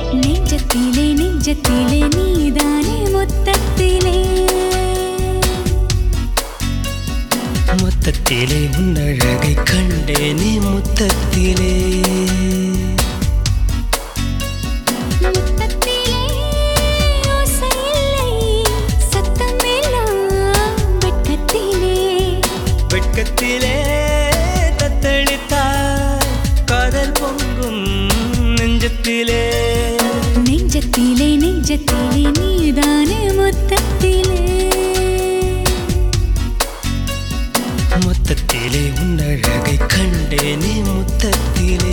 நெஞ்சத்திலே நெஞ்சத்திலே நீதானே மொத்தத்திலே மொத்தத்திலே உன்னழகை கண்டேனே முத்தத்திலே முத்தத்திலே ஓசையில்லை சத்தமெல்லாம் வெட்கத்திலே வெட்கத்திலே தத்தளித்தாய் காதல் பொங்கும் நெஞ்சத்திலே நெஞ்சத்திலே நெஞ்சத்திலே நீதானே மொத்தத்திலே மொத்தத்திலே உன்னழகை கண்டேனே முத்தத்திலே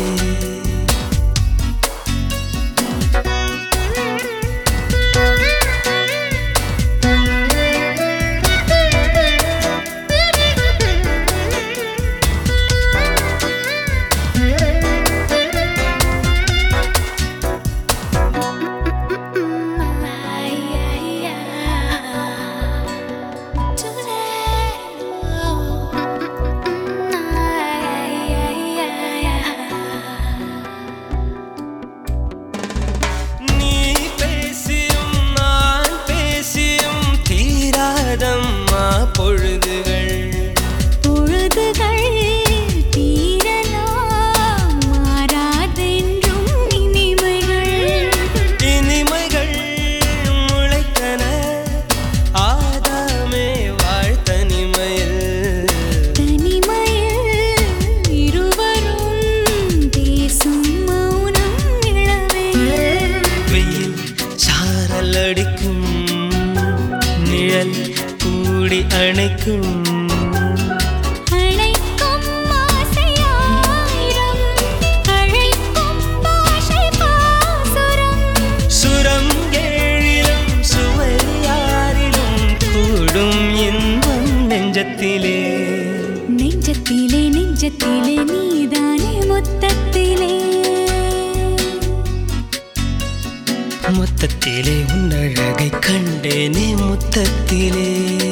நீ பேசியும் நான் பேசியும் தீராதம்மா பொழுதுகள் பொழுதுகள் தீரலாம் மாறாதென்றும் இனிமைகள் இனிமைகள் முளைத்தன ஆதாமே வாழ்த்தனிமையில் தனிமையில் இருவரும் பேசும் மௌனம் இளவேல் வெயில் சாரல் அடிக்கும் நிழல் கூடி அணைக்கும் அழைக்கும் ஆசையாயிரம் அழைக்கும் பாஷை பாசுரம் சுரம் ஏழிலும் சுவையாரிலும் கூடும் இன்பம் நெஞ்சத்திலே நெஞ்சத்திலே நெஞ்சத்திலே நீதானே மொத்தத்திலே மொத்தத்திலே உன்னழகை கண்டேனே முத்தத்திலே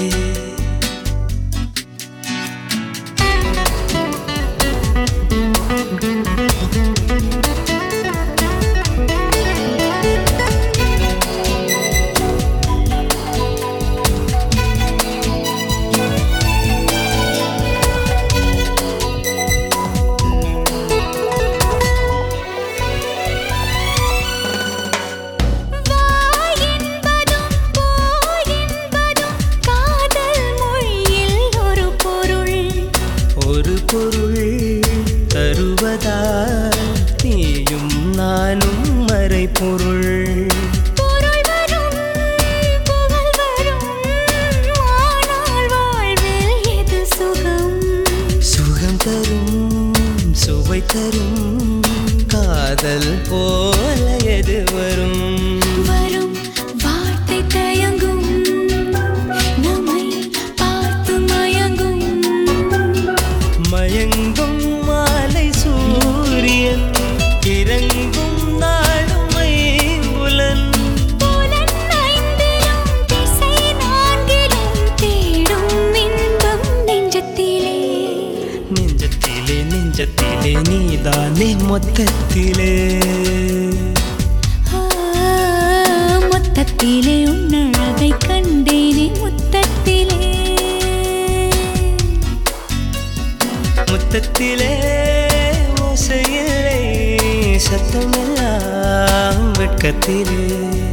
வா என்பதும் போ என்பதும் காதல் மொழியில் ஒரு பொருள் ஒரு பொருள் தருவதால் நீயும் நானும் மறை பொருள் பொருள் வரும் புகழ் வரும் ஆனால் வாழ்வில் எது சுகம் சுகம் தரும் சுவை தரும் காதல் போல எது வரும் வரும் வார்த்தை தயங்கும் நம்மை பார்த்து மயங்கும் மயங்கும் மாலை சூரியன் இறங்கும் நாளுமை புலன் புலன் ஐந்திலும் திசை நான்கிலும் தேடும் இன்பம் நெஞ்சத்திலே நெஞ்சத்திலே நெஞ்சத்திலே நீதானே மொத்தத்திலே ஆ, மொத்தத்திலே உன்னழகை கண்டேனே முத்தத்திலே முத்தத்திலே ஓசையில்லை சத்தமெல்லாம் வெட்கத்திலே